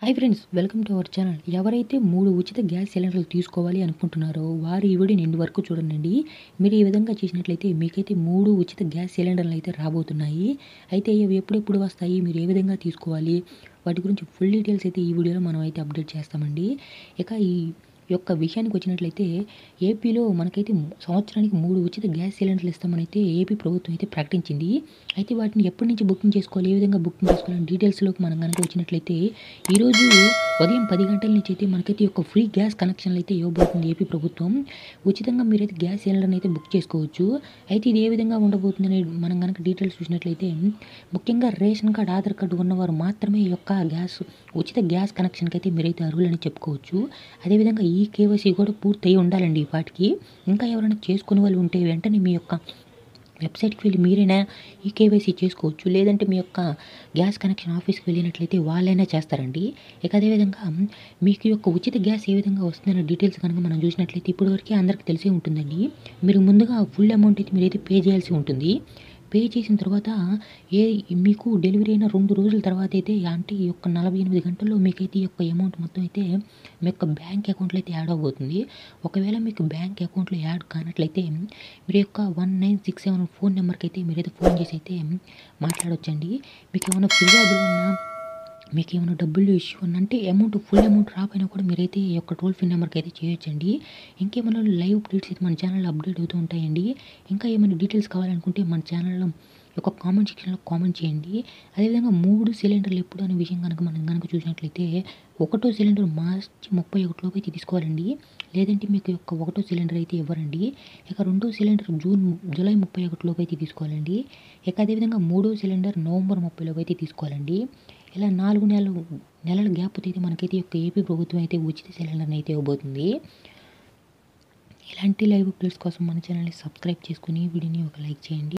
hi friends welcome to our channel ఎవరైతే మూడు ఉచిత గ్యాస్ సిలిండర్లు తీసుకోవాలి అనుకుంటున్నారో వారు ఈ వీడియో నిండు వరకు చూడండి మీరు ఈ విధంగా చేసినట్లయితే మీకైతే మూడు ఉచిత గ్యాస్ సిలిండర్లు అయితే రాబోతున్నాయి అయితే ఇవి ఎప్పుడెప్పుడు వస్తాయి మీరు ఏ విధంగా తీసుకోవాలి వాటి గురించి ఫుల్ డీటెయిల్స్ అయితే ఈ వీడియోలో మనం అయితే అప్డేట్ చేస్తామండి ఇక ఈ యొక్క విషయానికి వచ్చినట్లయితే ఏపీలో మనకైతే సంవత్సరానికి మూడు ఉచిత గ్యాస్ సిలిండర్లు ఇస్తామని అయితే ఏపీ ప్రభుత్వం అయితే ప్రకటించింది అయితే వాటిని ఎప్పటి నుంచి బుకింగ్ చేసుకోవాలి ఏ విధంగా బుకింగ్ చేసుకోవాలని డీటెయిల్స్లోకి మనం కనుక వచ్చినట్లయితే ఈరోజు ఉదయం పది గంటల నుంచి అయితే మనకైతే ఒక ఫ్రీ గ్యాస్ కనెక్షన్లు అయితే ఇవ్వబోతుంది ఏపీ ప్రభుత్వం ఉచితంగా మీరైతే గ్యాస్ సిలిండర్ని అయితే బుక్ చేసుకోవచ్చు అయితే ఇది ఏ విధంగా ఉండబోతుంది అనేది మనం కనుక డీటెయిల్స్ చూసినట్లయితే ముఖ్యంగా రేషన్ కార్డ్ ఆధార్ కార్డు ఉన్నవారు మాత్రమే ఈ యొక్క గ్యాస్ ఉచిత గ్యాస్ కనెక్షన్కి అయితే మీరైతే అర్హులని చెప్పుకోవచ్చు అదేవిధంగా ఈ కేవైసీ కూడా పూర్తయి ఉండాలండి వాటికి ఇంకా ఎవరైనా చేసుకునే వాళ్ళు ఉంటే వెంటనే మీ యొక్క వెబ్సైట్కి వెళ్ళి మీరైనా ఈ కేవైసీ చేసుకోవచ్చు లేదంటే మీ యొక్క గ్యాస్ కనెక్షన్ ఆఫీస్కి వెళ్ళినట్లయితే వాళ్ళైనా చేస్తారండి ఇక అదేవిధంగా మీకు ఈ యొక్క ఉచిత గ్యాస్ ఏ విధంగా వస్తుందన్న డీటెయిల్స్ కనుక మనం చూసినట్లయితే ఇప్పటివరకు అందరికీ తెలిసే ఉంటుందండి మీరు ముందుగా ఫుల్ అమౌంట్ అయితే మీరైతే పే చేయాల్సి ఉంటుంది పే చేసిన తర్వాత ఏ మీకు డెలివరీ అయిన రెండు రోజుల తర్వాత అయితే అంటే ఈ యొక్క నలభై ఎనిమిది గంటల్లో మీకైతే ఈ యొక్క అమౌంట్ మొత్తం అయితే మీ యొక్క బ్యాంక్ అకౌంట్లో అయితే యాడ్ అవబోతుంది ఒకవేళ మీకు బ్యాంక్ అకౌంట్లో యాడ్ కానట్లయితే మీరు యొక్క one nine six seven phone నెంబర్కి అయితే మీరైతే ఫోన్ చేసి అయితే మాట్లాడవచ్చండి మీకు ఏమైనా ఫిర్యాదులు ఉన్నా మీకు ఏమైనా డబ్బులు ఇష్యూ ఉన్నా అంటే అమౌంట్ ఫుల్ అమౌంట్ రాపోయినా కూడా మీరైతే ఈ యొక్క టోల్ ఫ్రీ నెంబర్కి అయితే చేయొచ్చండి ఇంకేమైనా లైవ్ అప్డేట్స్ అయితే మన ఛానల్లో అప్డేట్ అవుతూ ఉంటాయండి ఇంకా ఏమైనా డీటెయిల్స్ కావాలనుకుంటే మన ఛానల్లో ఒక కామెంట్ సెక్షన్లో కామెంట్ చేయండి అదేవిధంగా మూడు సిలిండర్లు ఎప్పుడు అనే విషయం కనుక మనం కనుక చూసినట్లయితే ఒకటో సిలిండర్ మార్చి ముప్పై ఒకటిలోకి అయితే తీసుకోవాలండి లేదంటే మీకు యొక్క ఒకటో సిలిండర్ అయితే ఇవ్వరండి ఇక రెండో సిలిండర్ జూన్ జూలై ముప్పై ఒకటిలోకి అయితే తీసుకోవాలండి ఇక అదేవిధంగా మూడో సిలిండర్ నవంబర్ ముప్పైలోకి అయితే తీసుకోవాలండి ఇలా నాలుగు నెలలు నెలల గ్యాప్ అయితే మనకైతే యొక్క ఏపీ ప్రభుత్వం అయితే ఉచిత సిలిండర్ని అయితే ఇవ్వబోతుంది ఇలాంటి లైవ్ అప్డేట్స్ కోసం మన ఛానల్ని సబ్స్క్రైబ్ చేసుకుని వీడియోని ఒక లైక్ చేయండి